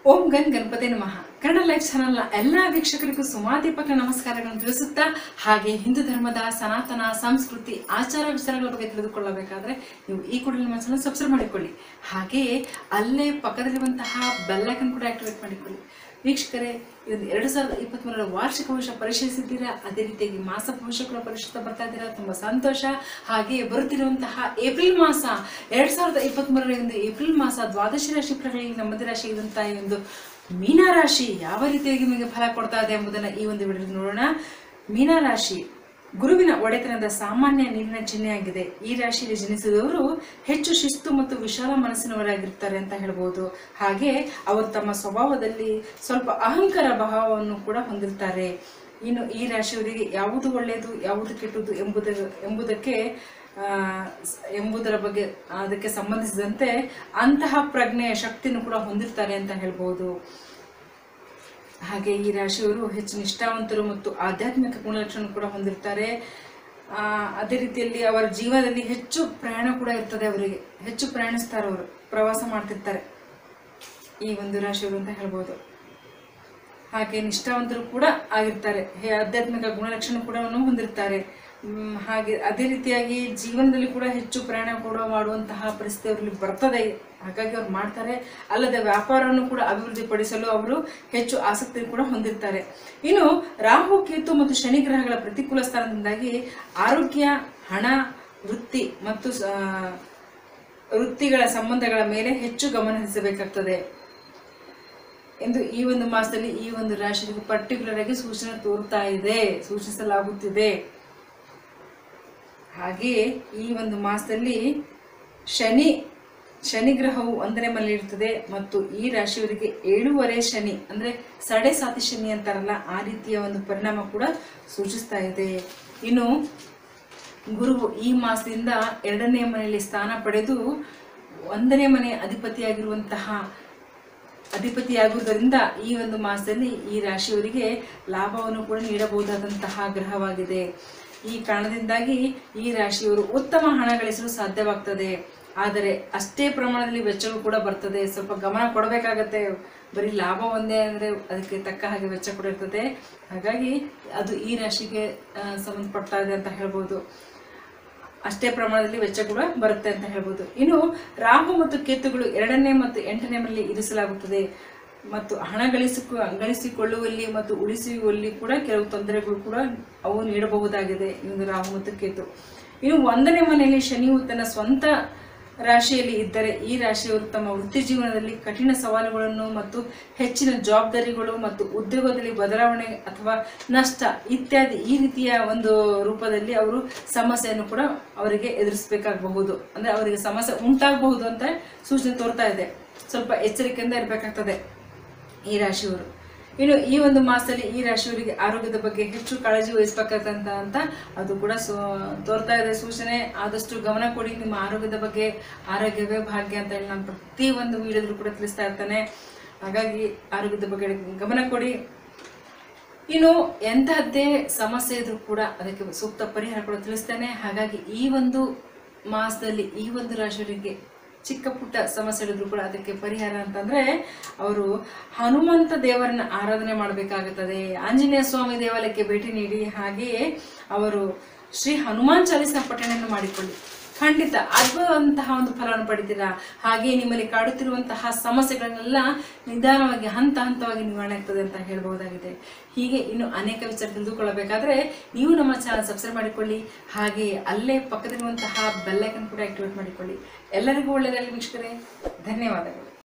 ಓಂ gun Ganapati ನಮಃ Kannada life ಚಾನಲ್ನ ಎಲ್ಲ ವೀಕ್ಷಕರಿಗೂ ಸುಮಾದೀಪಕ ನಮಸ್ಕಾರಗಳನ್ನು ತಿಳಿಸುತ್ತಾ ಹಾಗೆ ಹಿಂದೂ ಧರ್ಮದ ಸನಾತನ ಸಂಸ್ಕೃತಿ ಆಚಾರ ವಿಚಾರಗಳ ಬಗ್ಗೆ ತಿಳಿದುಕೊಳ್ಳಬೇಕಾದ್ರೆ ನೀವು ಈ ಕೂಡಲೇ ನಮ್ಮ ಚಾನಲ್ ಸಬ್ಸ್ಕ್ರೈಬ್ ಮಾಡಿಕೊಳ್ಳಿ ಹಾಗೆಯೇ ಅಲ್ಲೇ ಪಕ್ಕದಲ್ಲಿರುವಂತಹ ಬೆಲ್ಲೈಕನ್ ಕೂಡ ಆಕ್ಟಿವೇಟ್ ಮಾಡಿಕೊಳ್ಳಿ ವೀಕ್ಷಕರೇ ಇದು ಎರಡು ಸಾವಿರದ ಇಪ್ಪತ್ತ್ಮೂರರ ವಾರ್ಷಿಕ ಭವಿಷ್ಯ ಪರಿಶೀಲಿಸಿದ್ದೀರಾ ಅದೇ ರೀತಿಯಾಗಿ ಮಾಸ ಭವಿಷ್ಯ ಕೂಡ ಪರಿಶೀಲಿಸ್ತಾ ಬರ್ತಾ ಇದ್ದೀರಾ ತುಂಬ ಸಂತೋಷ ಹಾಗೆ ಬರುತ್ತಿರುವಂತಹ ಏಪ್ರಿಲ್ ಮಾಸ ಎರಡ್ ಸಾವಿರದ ಇಪ್ಪತ್ತ್ಮೂರರ ಒಂದು ಏಪ್ರಿಲ್ ಮಾಸ ದ್ವಾದಶಿ ರಾಶಿ ಫಲಗಳಲ್ಲಿ ನಮ್ಮದೇ ರಾಶಿ ಇದ್ದಂತಹ ಈ ಒಂದು ಮೀನರಾಶಿ ಯಾವ ರೀತಿಯಾಗಿ ನಿಮಗೆ ಫಲ ಕೊಡ್ತಾ ಇದೆ ಎಂಬುದನ್ನು ಈ ಒಂದು ವಿಡಿಯೋದಲ್ಲಿ ನೋಡೋಣ ಮೀನರಾಶಿ ಗುರುವಿನ ಒಡೆತನದ ಸಾಮಾನ್ಯ ನೀರಿನ ಚಿಹ್ನೆಯಾಗಿದೆ ಈ ರಾಶಿಯಲ್ಲಿ ಜನಿಸಿದವರು ಹೆಚ್ಚು ಶಿಸ್ತು ಮತ್ತು ವಿಶಾಲ ಮನಸ್ಸಿನವರಾಗಿರ್ತಾರೆ ಅಂತ ಹೇಳ್ಬೋದು ಹಾಗೆ ಅವರು ತಮ್ಮ ಸ್ವಭಾವದಲ್ಲಿ ಸ್ವಲ್ಪ ಅಹಂಕಾರ ಭಾವವನ್ನು ಕೂಡ ಹೊಂದಿರ್ತಾರೆ ಇನ್ನು ಈ ರಾಶಿಯವರಿಗೆ ಯಾವುದು ಒಳ್ಳೆಯದು ಯಾವುದು ಕೆಟ್ಟದ್ದು ಎಂಬುದರ ಎಂಬುದಕ್ಕೆ ಆ, ಸ್- ಎಂಬುದರ ಬಗ್ಗೆ ಅದಕ್ಕೆ ಸಂಬಂಧಿಸಿದಂತೆ ಅಂತಹ ಪ್ರಜ್ಞೆಯ ಶಕ್ತಿಯನ್ನು ಕೂಡ ಹೊಂದಿರ್ತಾರೆ ಅಂತ ಹೇಳ್ಬೋದು ಹಾಗೆ ಈ ರಾಶಿಯವರು ಹೆಚ್ಚು ನಿಷ್ಠಾವಂತರು ಮತ್ತು ಆಧ್ಯಾತ್ಮಿಕ ಗುಣಲಕ್ಷಣ ಕೂಡ ಹೊಂದಿರ್ತಾರೆ ಆ, ಅದೇ ರೀತಿಯಲ್ಲಿ ಅವರ ಜೀವನದಲ್ಲಿ ಹೆಚ್ಚು ಪ್ರಯಾಣ ಕೂಡ ಇರ್ತದೆ ಅವರಿಗೆ ಹೆಚ್ಚು ಪ್ರಯಾಣಿಸ್ತಾರೆ ಅವರು ಪ್ರವಾಸ ಮಾಡ್ತಿರ್ತಾರೆ ಈ ಒಂದು ರಾಶಿಯವರು ಅಂತ ಹೇಳ್ಬೋದು ಹಾಗೆ ನಿಷ್ಠಾವಂತರು ಕೂಡ ಆಗಿರ್ತಾರೆ ಹೇ ಆಧ್ಯಾತ್ಮಿಕ ಗುಣಲಕ್ಷಣ ಕೂಡ ಹೊಂದಿರ್ತಾರೆ ಮ್, ಹಾಗೆ ಅದೇ ರೀತಿಯಾಗಿ ಜೀವನದಲ್ಲಿ ಕೂಡ ಹೆಚ್ಚು ಪ್ರಯಾಣ ಕೂಡ ಮಾಡುವಂತಹ ಪರಿಸ್ಥಿತಿ ಅವರಲ್ಲಿ ಬರ್ತದೆ ಹಾಗಾಗಿ ಅವ್ರು ಮಾಡ್ತಾರೆ ಅಲ್ಲದೆ ವ್ಯಾಪಾರವನ್ನು ಕೂಡ ಅಭಿವೃದ್ಧಿಪಡಿಸಲು ಅವರು ಹೆಚ್ಚು ಆಸಕ್ತಿ ಕೂಡ ಹೊಂದಿರ್ತಾರೆ ಇನ್ನು ರಾಹು ಕೇತು ಮತ್ತು ಶನಿ ಗ್ರಹಗಳ ಪ್ರತಿಕೂಲ ಸ್ಥಾನದಿಂದಾಗಿ ಆರೋಗ್ಯ ಹಣ ವೃತ್ತಿ ಮತ್ತು ಸ- ವೃತ್ತಿಗಳ ಸಂಬಂಧಗಳ ಮೇಲೆ ಹೆಚ್ಚು ಗಮನ ಹರಿಸಬೇಕಾಗ್ತದೆ ಎಂದು ಈ ಒಂದು ಮಾಸದಲ್ಲಿ ಈ ಒಂದು ರಾಶಿಗೆ ಪರ್ಟಿಕ್ಯುಲರ್ ಆಗಿ ಸೂಚನೆ ತೋರ್ತಾ ಇದೆ ಸೂಚಿಸಲಾಗುತ್ತಿದೆ ಹಾಗೆಯೇ ಈ ಒಂದು ಮಾಸದಲ್ಲಿ ಶನಿ ಶನಿ ಗ್ರಹವು ಒಂದನೇ ಮನೆ ಇರ್ತದೆ ಮತ್ತು ಈ ರಾಶಿಯವರಿಗೆ ಏಳೂವರೆ ಶನಿ ಅಂದ್ರೆ ಸಡೆ ಸಾತಿ ಶನಿ ಅಂತಾರಲ್ಲ ಆ ರೀತಿಯ ಒಂದು ಪರಿಣಾಮ ಕೂಡ ಸೂಚಿಸ್ತಾ ಇದೆ ಇನ್ನು ಗುರುವು ಈ ಮಾಸದಿಂದ ಎರಡನೇ ಮನೆಯಲ್ಲಿ ಸ್ಥಾನ ಪಡೆದು ಒಂದನೇ ಮನೆ ಅಧಿಪತಿಯಾಗಿರುವಂತಹ ಅಧಿಪತಿಯಾಗುವುದರಿಂದ ಈ ಒಂದು ಮಾಸದಲ್ಲಿ ಈ ರಾಶಿಯವರಿಗೆ ಲಾಭವನ್ನು ಕೂಡ ನೀಡಬಹುದಾದಂತಹ ಗ್ರಹವಾಗಿದೆ ಈ ಕಾರಣದಿಂದಾಗಿ ಈ ರಾಶಿಯವರು ಉತ್ತಮ ಹಣ ಗಳಿಸಲು ಸಾಧ್ಯವಾಗ್ತದೆ ಆದರೆ ಅಷ್ಟೇ ಪ್ರಮಾಣದಲ್ಲಿ ವೆಚ್ಚಗಳು ಕೂಡ ಬರ್ತದೆ ಸ್ವಲ್ಪ ಗಮನ ಕೊಡಬೇಕಾಗತ್ತೆ ಬರೀ ಲಾಭ ಒಂದೇ ಅಂದರೆ ಅದಕ್ಕೆ ತಕ್ಕ ಹಾಗೆ ವೆಚ್ಚ ಕೂಡ ಇರ್ತದೆ ಹಾಗಾಗಿ ಅದು ಈ ರಾಶಿಗೆ ಆ, ಸಂಬಂಧಪಡ್ತಾ ಇದೆ ಅಂತ ಹೇಳ್ಬೋದು ಅಷ್ಟೇ ಪ್ರಮಾಣದಲ್ಲಿ ವೆಚ್ಚ ಕೂಡ ಬರುತ್ತೆ ಅಂತ ಹೇಳ್ಬೋದು ಇನ್ನು ರಾಹು ಮತ್ತು ಕೇತುಗಳು ಎರಡನೇ ಮತ್ತು ಎಂಟನೇ ಮನೆಯಲ್ಲಿ ಇರಿಸಲಾಗುತ್ತದೆ ಮತ್ತು ಹಣ ಗಳಿಸಿಕೊ ಗಳಿಸಿಕೊಳ್ಳುವಲ್ಲಿ ಮತ್ತು ಉಳಿಸುವಲ್ಲಿ ಕೂಡ ಕೆಲವು ತೊಂದರೆಗಳು ಕೂಡ ಅವು ನೀಡಬಹುದಾಗಿದೆ ಈ ಒಂದು ರಾಹು ಮತ್ತು ಕೇತು ಇನ್ನು ಒಂದನೇ ಮನೆಯಲ್ಲಿ ಶನಿಯು ತನ್ನ ಸ್ವಂತ ರಾಶಿಯಲ್ಲಿ ಇದ್ದರೆ ಈ ರಾಶಿಯವರು ತಮ್ಮ ವೃತ್ತಿ ಜೀವನದಲ್ಲಿ ಕಠಿಣ ಸವಾಲುಗಳನ್ನು ಮತ್ತು ಹೆಚ್ಚಿನ ಜವಾಬ್ದಾರಿಗಳು ಮತ್ತು ಉದ್ಯೋಗದಲ್ಲಿ ಬದಲಾವಣೆ ಅಥವಾ ನಷ್ಟ ಇತ್ಯಾದಿ ಈ ರೀತಿಯ ಒಂದು ರೂಪದಲ್ಲಿ ಅವರು ಸಮಸ್ಯೆಯನ್ನು ಕೂಡ ಅವರಿಗೆ ಎದುರಿಸಬೇಕಾಗಬಹುದು ಅಂದ್ರೆ ಅವರಿಗೆ ಸಮಸ್ಯೆ ಉಂಟಾಗಬಹುದು ಅಂತ ಸೂಚನೆ ತೋರ್ತಾ ಇದೆ ಸ್ವಲ್ಪ ಎಚ್ಚರಿಕೆಯಿಂದ ಇರಬೇಕಾಗ್ತದೆ ಈ ರಾಶಿಯವರು ಇನ್ನು ಈ ಒಂದು ಮಾಸದಲ್ಲಿ ಈ ರಾಶಿಯವರಿಗೆ ಆರೋಗ್ಯದ ಬಗ್ಗೆ ಹೆಚ್ಚು ಕಾಳಜಿ ವಹಿಸ್ಬೇಕಂತ ಅಂತ ಅದು ಕೂಡ ಸೋ ತೋರ್ತಾ ಇದೆ ಸೂಚನೆ ಆದಷ್ಟು ಗಮನ ಕೊಡಿ ನಿಮ್ಮ ಆರೋಗ್ಯದ ಬಗ್ಗೆ ಆರೋಗ್ಯವೇ ಭಾಗ್ಯ ಅಂತ ಹೇಳಿ ನಾನು ಪ್ರತಿ ಒಂದು ವಿಡಿಯೋದಲ್ಲೂ ಕೂಡ ತಿಳಿಸ್ತಾ ಇರ್ತಾನೆ ಹಾಗಾಗಿ ಆರೋಗ್ಯದ ಬಗ್ಗೆ ಗಮನ ಕೊಡಿ ಇನ್ನು ಎಂತಹದ್ದೇ ಸಮಸ್ಯೆ ಇದ್ರೂ ಕೂಡ ಅದಕ್ಕೆ ಸೂಕ್ತ ಪರಿಹಾರ ಕೂಡ ತಿಳಿಸ್ತೇನೆ ಹಾಗಾಗಿ ಈ ಒಂದು ಮಾಸದಲ್ಲಿ ಈ ಒಂದು ರಾಶಿಯವರಿಗೆ ಚಿಕ್ಕ ಪುಟ್ಟ ಸಮಸ್ಯೆ ಇದ್ರೂ ಕೂಡ ಅದಕ್ಕೆ ಪರಿಹಾರ ಅಂತಂದ್ರೆ ಅವರು ಹನುಮಂತ ದೇವರನ್ನ ಆರಾಧನೆ ಮಾಡಬೇಕಾಗುತ್ತದೆ ಆಂಜನೇಯ ಸ್ವಾಮಿ ದೇವಾಲಯಕ್ಕೆ ಭೇಟಿ ನೀಡಿ ಹಾಗೆಯೇ ಅವರು ಶ್ರೀ ಹನುಮಾನ್ ಚಾಲಿಸ ಪಠಣೆಯನ್ನು ಮಾಡಿಕೊಳ್ಳಿ ಖಂಡಿತ ಅದ್ಭುತವಂತಹ ಒಂದು ಫಲವನ್ನು ಪಡಿತೀರಾ ಹಾಗೆ ನಿಮ್ಮಲ್ಲಿ ಕಾಡುತ್ತಿರುವಂತಹ ಸಮಸ್ಯೆಗಳನ್ನೆಲ್ಲ ನಿಧಾನವಾಗಿ ಹಂತ ಹಂತವಾಗಿ ನಿವಾರಣೆ ಆಗ್ತದೆ ಅಂತ ಹೇಳ್ಬಹುದಾಗಿದೆ ಹೀಗೆ ಇನ್ನು ಅನೇಕ ವಿಚಾರ ತಿಳಿದುಕೊಳ್ಳಬೇಕಾದ್ರೆ ನೀವು ನಮ್ಮ ಚಾನಲ್ ಸಬ್ಸ್ಕ್ರೈಬ್ ಮಾಡಿಕೊಳ್ಳಿ ಹಾಗೆ ಅಲ್ಲೇ ಪಕ್ಕದಲ್ಲಿರುವಂತಹ ಬೆಲ್ಲೈಕನ್ ಕೂಡ ಆಕ್ಟಿವೇಟ್ ಮಾಡಿಕೊಳ್ಳಿ ಎಲ್ಲರಿಗೂ ಒಳ್ಳೆಯದಾಗಲಿ ವೀಕ್ಷಕರೇ ಧನ್ಯವಾದಗಳು